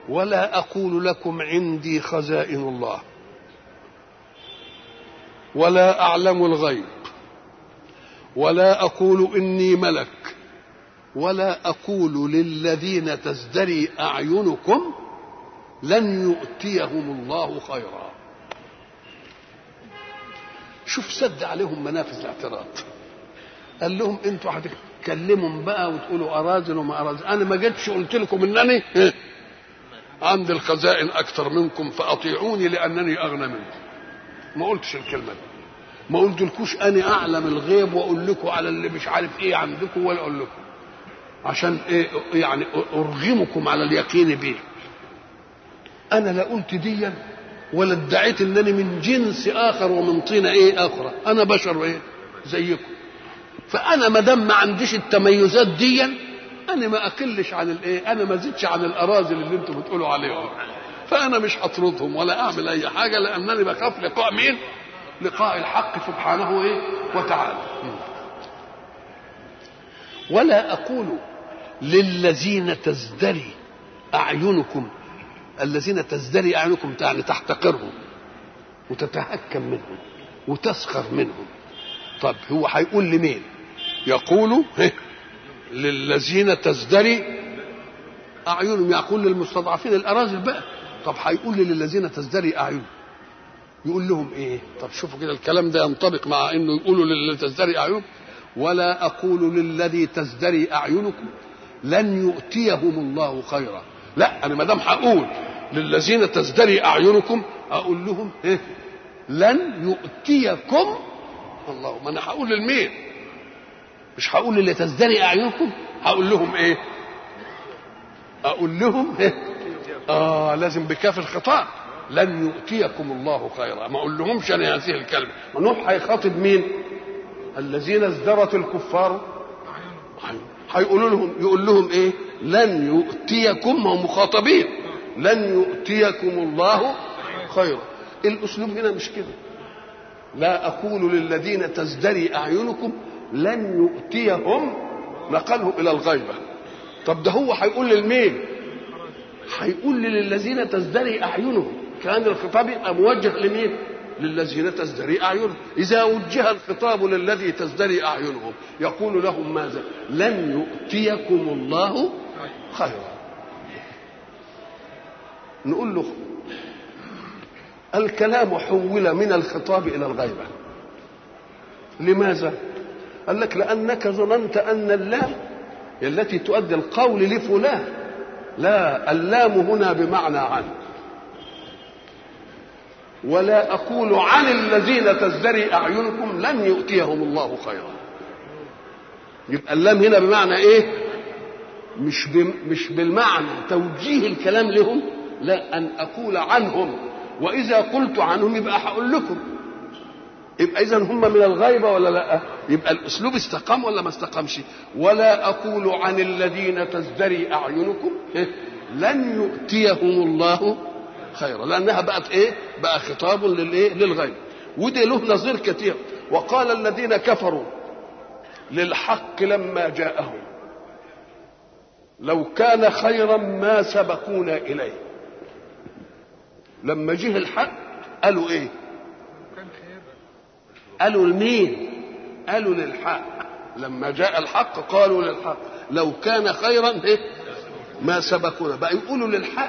ولا اقول لكم عندي خزائن الله ولا اعلم الغيب ولا اقول اني ملك ولا اقول للذين تزدري اعينكم لن يؤتيهم الله خيرا شوف سد عليهم منافذ الاعتراض قال لهم انتوا هتتكلموا بقى وتقولوا اراذل وما اراذل انا ما جيتش قلت لكم انني عندي الخزائن اكثر منكم فاطيعوني لانني اغنى منكم ما قلتش الكلمه دي ما قلتلكوش انا اعلم الغيب واقول لكم على اللي مش عارف ايه عندكم ولا اقول لكم عشان ايه يعني ارغمكم على اليقين به انا لا قلت ديا ولا ادعيت انني من جنس اخر ومن طينه ايه اخرى انا بشر ايه زيكم فانا ما دام ما عنديش التميزات ديا انا ما اقلش عن الايه انا ما زدش عن الاراذل اللي انتم بتقولوا عليهم فانا مش هطردهم ولا اعمل اي حاجه لانني بخاف لقاء مين لقاء الحق سبحانه ايه وتعالى ولا اقول للذين تزدري اعينكم الذين تزدري اعينكم يعني تحتقرهم وتتهكم منهم وتسخر منهم طب هو هيقول لمين يقول للذين تزدري اعينهم يقول للمستضعفين الاراذل بقى طب هيقول للذين تزدري اعينهم يقول لهم ايه طب شوفوا كده الكلام ده ينطبق مع انه يقولوا للذي تزدري اعينهم ولا اقول للذي تزدري اعينكم لن يؤتيهم الله خيرا لا انا ما دام هقول للذين تزدري اعينكم اقول لهم ايه لن يؤتيكم الله ما انا هقول للمين مش هقول للي تزدري اعينكم هقول لهم ايه اقول لهم إيه؟ اه لازم بكاف الخطاب لن يؤتيكم الله خيرا ما اقول لهمش انا هذه الكلمه نوح هيخاطب مين الذين ازدرت الكفار هيقولوا لهم يقول لهم ايه لن يؤتيكم هم مخاطبين لن يؤتيكم الله خيرا الاسلوب هنا مش كده لا اقول للذين تزدري اعينكم لن يؤتيهم نقله الى الغيبه طب ده هو هيقول للمين هيقول للذين تزدري اعينهم كان الخطاب يبقى موجه لمين للذين تزدري اعينهم اذا وجه الخطاب للذي تزدري اعينهم يقول لهم ماذا لن يؤتيكم الله خيرا نقول له الكلام حول من الخطاب الى الغيبه لماذا قال لك لانك ظننت ان اللام التي تؤدي القول لفلان لا اللام هنا بمعنى عن ولا اقول عن الذين تزدري اعينكم لن يؤتيهم الله خيرا يبقى اللام هنا بمعنى ايه مش مش بالمعنى توجيه الكلام لهم لا ان اقول عنهم واذا قلت عنهم يبقى هقول لكم يبقى اذا هم من الغيبه ولا لا يبقى الاسلوب استقام ولا ما استقامش ولا اقول عن الذين تزدري اعينكم لن يؤتيهم الله خيرا لانها بقت ايه بقى خطاب للايه للغيب ودي له نظير كثير وقال الذين كفروا للحق لما جاءهم لو كان خيرا ما سبقونا اليه لما جه الحق قالوا ايه قالوا لمين قالوا للحق لما جاء الحق قالوا للحق لو كان خيرا إيه؟ ما سبقونا بقى يقولوا للحق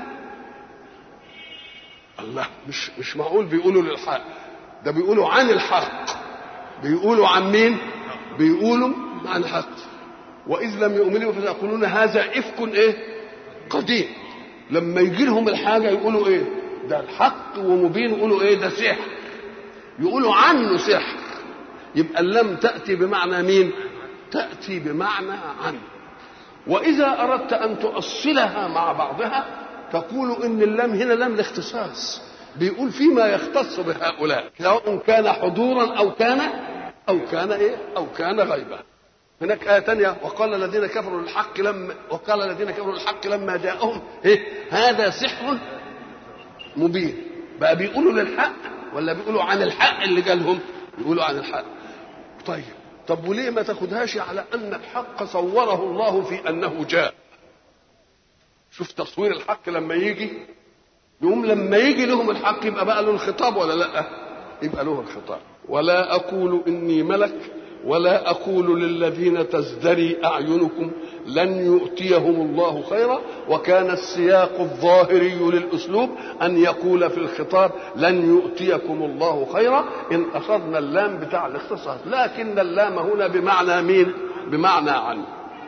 الله مش مش معقول بيقولوا للحق ده بيقولوا عن الحق بيقولوا عن مين بيقولوا عن الحق واذ لم يؤمنوا فيقولون هذا افك ايه قديم لما يجي لهم الحاجه يقولوا ايه ده الحق ومبين يقولوا ايه ده سحر يقولوا عنه سحر يبقى اللم تأتي بمعنى مين تأتي بمعنى عنه وإذا أردت أن تؤصلها مع بعضها تقول إن اللام هنا لام الاختصاص بيقول فيما يختص بهؤلاء سواء كان حضورا أو كان أو كان إيه أو كان غيبا هناك آية ثانية وقال الذين كفروا للحق لما وقال الذين كفروا للحق لما جاءهم إيه هذا سحر مبين بقى بيقولوا للحق ولا بيقولوا عن الحق اللي جالهم يقولوا عن الحق طيب طب وليه ما تاخدهاش على ان الحق صوره الله في انه جاء شوف تصوير الحق لما يجي يقوم لما يجي لهم الحق يبقى بقى له الخطاب ولا لا يبقى له الخطاب ولا اقول اني ملك ولا اقول للذين تزدري اعينكم لن يؤتيهم الله خيرا وكان السياق الظاهري للاسلوب ان يقول في الخطاب لن يؤتيكم الله خيرا ان اخذنا اللام بتاع الاختصاص لكن اللام هنا بمعنى مين بمعنى عن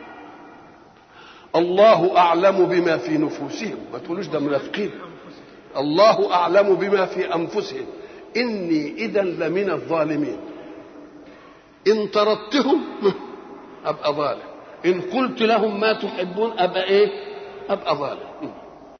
الله اعلم بما في نفوسهم ما تقولوش ده منافقين الله اعلم بما في انفسهم اني اذا لمن الظالمين ان طردتهم ابقى ظالم ان قلت لهم ما تحبون ابقى ايه ابقى ظالم